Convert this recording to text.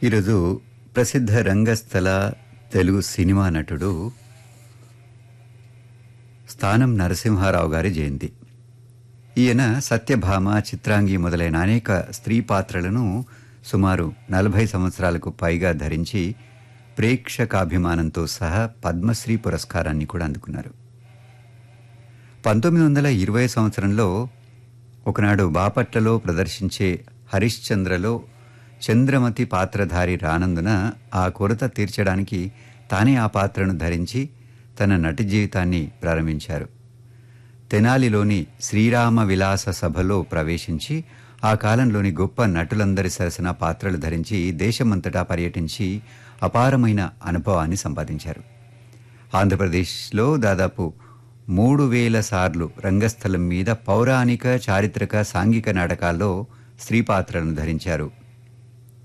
ఈరోజు ప్రసిద్ధ రంగస్థల తెలుగు సినిమా నటుడు స్థానం నరసింహారావు గారి జయంతి ఈయన సత్యభామ చిత్రాంగి మొదలైన అనేక స్త్రీ పాత్రలను సుమారు నలభై సంవత్సరాలకు పైగా ధరించి ప్రేక్షకాభిమానంతో సహా పద్మశ్రీ పురస్కారాన్ని కూడా అందుకున్నారు పంతొమ్మిది వందల ఇరవై సంవత్సరంలో ఒకనాడు బాపట్లలో ప్రదర్శించే హరిశ్చంద్రలో చంద్రమతి పాత్రధారి రానందున ఆ కొరత తీర్చడానికి తానే ఆ పాత్రను ధరించి తన నటి జీవితాన్ని ప్రారంభించారు తెనాలిలోని శ్రీరామ విలాస సభలో ప్రవేశించి ఆ కాలంలోని గొప్ప నటులందరి సరసన పాత్రలు ధరించి దేశమంతటా పర్యటించి అపారమైన అనుభవాన్ని సంపాదించారు ఆంధ్రప్రదేశ్లో దాదాపు మూడు వేల సార్లు రంగస్థలం మీద పౌరాణిక చారిత్రక సాంఘిక నాటకాల్లో స్త్రీ పాత్రలను ధరించారు